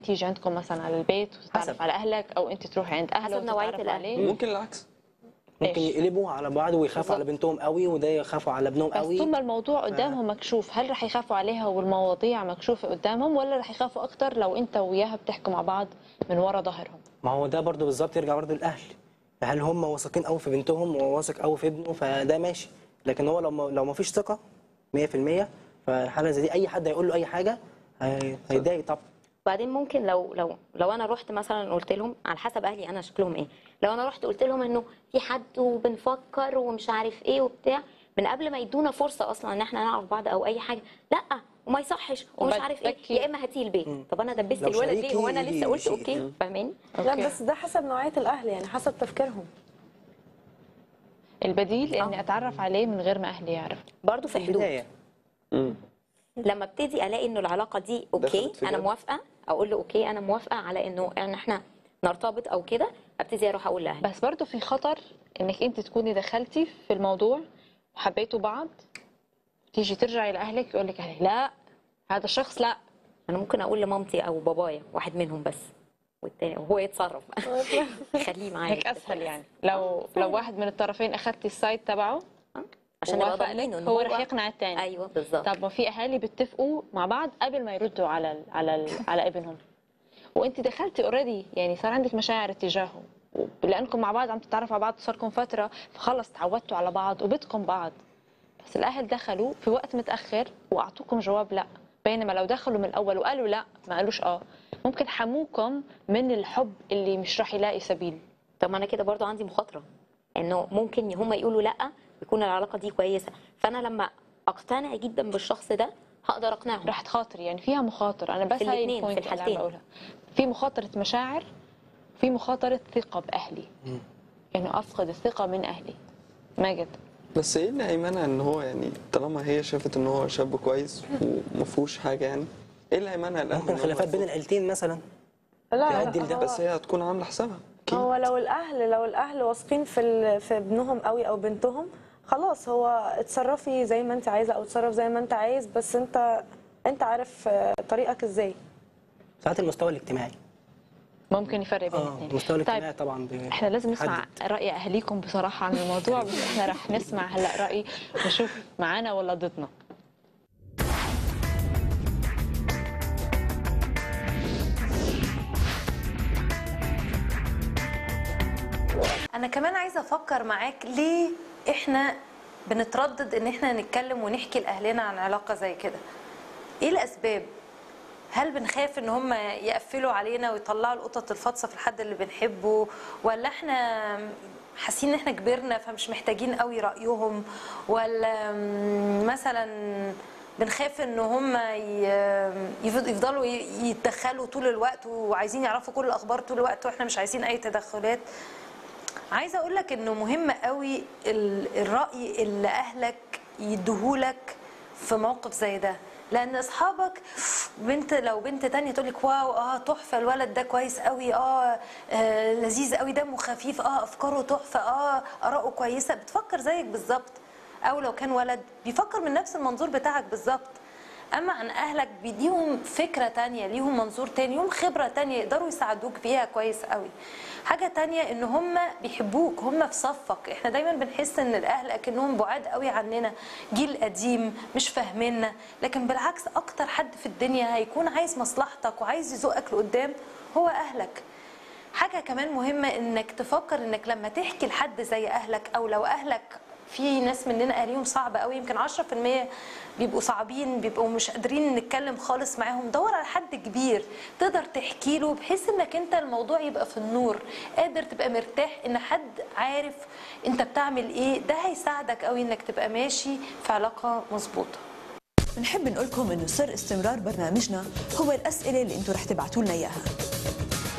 تيجي عندكم مثلا على البيت وتتعرف حسب. على اهلك او انت تروحي عند اهله حسب نوعية وتتعرفوا الأهل. عليه ممكن العكس ممكن إيش؟ يقلبوا على بعض ويخافوا على بنتهم قوي وده يخافوا على ابنهم بس قوي طول ما الموضوع قدامهم مكشوف هل رح يخافوا عليها والمواضيع مكشوفه قدامهم ولا رح يخافوا اكثر لو انت وياها بتحكوا مع بعض من ورا ظهرهم ما هو ده برضه بالظبط يرجع برضه للاهل هل هم واثقين قوي في بنتهم وواثق قوي في ابنه فده ماشي لكن هو لو ما لو ما فيش ثقه 100% فحاله زي دي اي حد هيقول له اي حاجه هي- هيتضايق طبعا بعدين ممكن لو لو لو انا رحت مثلا قلت لهم على حسب اهلي انا شكلهم ايه لو انا رحت قلت لهم انه في حد وبنفكر ومش عارف ايه وبتاع من قبل ما يدونا فرصه اصلا ان احنا نعرف بعض او اي حاجه لا وما يصحش ومش عارف ايه وبتبكي. يا اما هاتيه البيت طب انا دبست لو الولد ليه شريكي هو انا لسه قلت شيء. اوكي فاهماني لا أوكي. بس ده حسب نوعيه الاهل يعني حسب تفكيرهم البديل اني اتعرف عليه من غير ما اهلي يعرفوا برضه في حدود البدايه مم. لما ابتدي الاقي انه العلاقه دي اوكي دخلت في انا جد. موافقه اقول له اوكي انا موافقه على انه ان احنا نرتبط او كده ابتدي اروح اقول لاهلي بس برضه في خطر انك انت تكوني دخلتي في الموضوع وحبيتوا بعض تيجي ترجعي لاهلك يقول لك اهلك لا هذا الشخص لا انا ممكن اقول لمامتي او بابايا واحد منهم بس والتاني وهو يتصرف خليه معايا هيك اسهل يعني لو لو واحد من الطرفين اخذتي السايد تبعه عشان نبقى ووافق ضامنين لك، ان هو رح يقنع الثاني ايوه بالظبط طب ما في اهالي بيتفقوا مع بعض قبل ما يردوا على ال على ال على ابنهم وانت دخلتي اوريدي يعني صار عندك مشاعر اتجاهه لانكم مع بعض عم تتعرفوا على بعض صار لكم فتره فخلص تعودتوا على بعض وبدكم بعض بس الاهل دخلوا في وقت متاخر واعطوكم جواب لا بينما لو دخلوا من الاول وقالوا لا ما قالوش اه ممكن حموكم من الحب اللي مش راح يلاقي سبيل طب ما انا كده برضو عندي مخاطره انه ممكن هم يقولوا لا يكون العلاقه دي كويسه فانا لما اقتنع جدا بالشخص ده هقدر اقنعهم رح تخاطري يعني فيها مخاطره انا بس في هاي الاتنين، البوينت في اللي عم الحالتين. بقولها في مخاطره مشاعر في مخاطره ثقه باهلي انه افقد الثقه من اهلي ماجد بس ايه اللي هيمنع ان هو يعني طالما هي شافت ان هو شاب كويس وما فيهوش حاجه يعني ايه اللي هيمنع الاهل ممكن إن هم خلافات بين يرفضوا؟ العيلتين مثلا لا تؤدي لا لده. هو- بس هي هتكون عامله حسابها اكيد هو لو الاهل لو الاهل واثقين في ال- في ابنهم قوي او بنتهم خلاص هو اتصرفي زي ما انت عايزه او اتصرف زي ما انت عايز بس انت انت عارف آه، طريقك ازاي ساعات المستوى الاجتماعي ممكن يفرق بين اه الاثنين المستوى الاجتماعي طيب طبعا بي- احنا لازم نسمع بيحدد. راي اهاليكم بصراحه عن الموضوع بس احنا رح نسمع هلا راي نشوف معانا ولا ضدنا انا كمان عايزه افكر معاك ليه احنا بنتردد ان احنا نتكلم ونحكي لاهلنا عن علاقه زي كده ايه الاسباب هل بنخاف ان هم يقفلوا علينا ويطلعوا القطط الفاطسه في الحد اللي بنحبه ولا احنا حاسين ان احنا كبرنا فمش محتاجين قوي رايهم ولا م- مثلا بنخاف ان هم ي- يفض- يفضلوا ي- يتدخلوا طول الوقت وعايزين يعرفوا كل الاخبار طول الوقت واحنا مش عايزين اي تدخلات عايزه اقول لك انه مهم قوي ال- الراي اللي اهلك يديهولك في موقف زي ده لان اصحابك بنت لو بنت تانية تقول لك واو اه تحفه الولد ده كويس قوي اه, آه لذيذ قوي دمه خفيف اه افكاره تحفه اه اراءه كويسه بتفكر زيك بالظبط او لو كان ولد بيفكر من نفس المنظور بتاعك بالظبط اما عن اهلك بيديهم فكره تانية ليهم منظور تاني ليهم خبره تانية يقدروا يساعدوك فيها كويس قوي حاجه تانية ان هم بيحبوك هم في صفك احنا دايما بنحس ان الاهل اكنهم بعاد قوي عننا جيل قديم مش فاهميننا لكن بالعكس اكتر حد في الدنيا هيكون عايز مصلحتك وعايز يزقك لقدام هو اهلك حاجه كمان مهمه انك تفكر انك لما تحكي لحد زي اهلك او لو اهلك في ناس مننا اهاليهم صعبه قوي يمكن 10% بيبقوا صعبين بيبقوا مش قادرين نتكلم خالص معاهم دور على حد كبير تقدر تحكي له بحيث انك انت الموضوع يبقى في النور قادر تبقى مرتاح ان حد عارف انت بتعمل ايه ده هيساعدك قوي انك تبقى ماشي في علاقه مظبوطه بنحب نقول لكم انه سر استمرار برنامجنا هو الاسئله اللي انتم رح تبعتوا لنا اياها